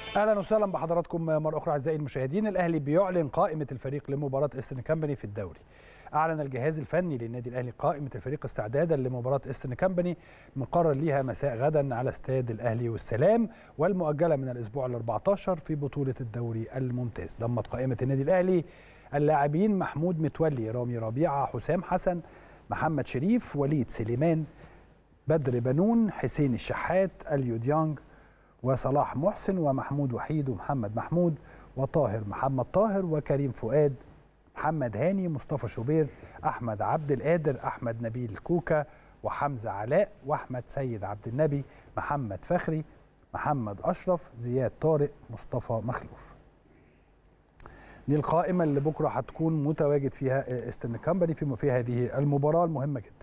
اهلا وسهلا بحضراتكم مره اخرى اعزائي المشاهدين الاهلي بيعلن قائمه الفريق لمباراه ايسترن كامباني في الدوري اعلن الجهاز الفني للنادي الاهلي قائمه الفريق استعدادا لمباراه ايسترن كامباني مقرر ليها مساء غدا على استاد الاهلي والسلام والمؤجله من الاسبوع ال 14 في بطوله الدوري الممتاز ضمت قائمه النادي الاهلي اللاعبين محمود متولي رامي ربيعه حسام حسن محمد شريف وليد سليمان بدر بنون حسين الشحات اليو ديانج وصلاح محسن ومحمود وحيد ومحمد محمود وطاهر محمد طاهر وكريم فؤاد محمد هاني مصطفى شوبير احمد عبد القادر احمد نبيل كوكا وحمزه علاء واحمد سيد عبد النبي محمد فخري محمد اشرف زياد طارق مصطفى مخلوف دي القائمه اللي بكره هتكون متواجد فيها استن كامباني في في هذه المباراه المهمه جدا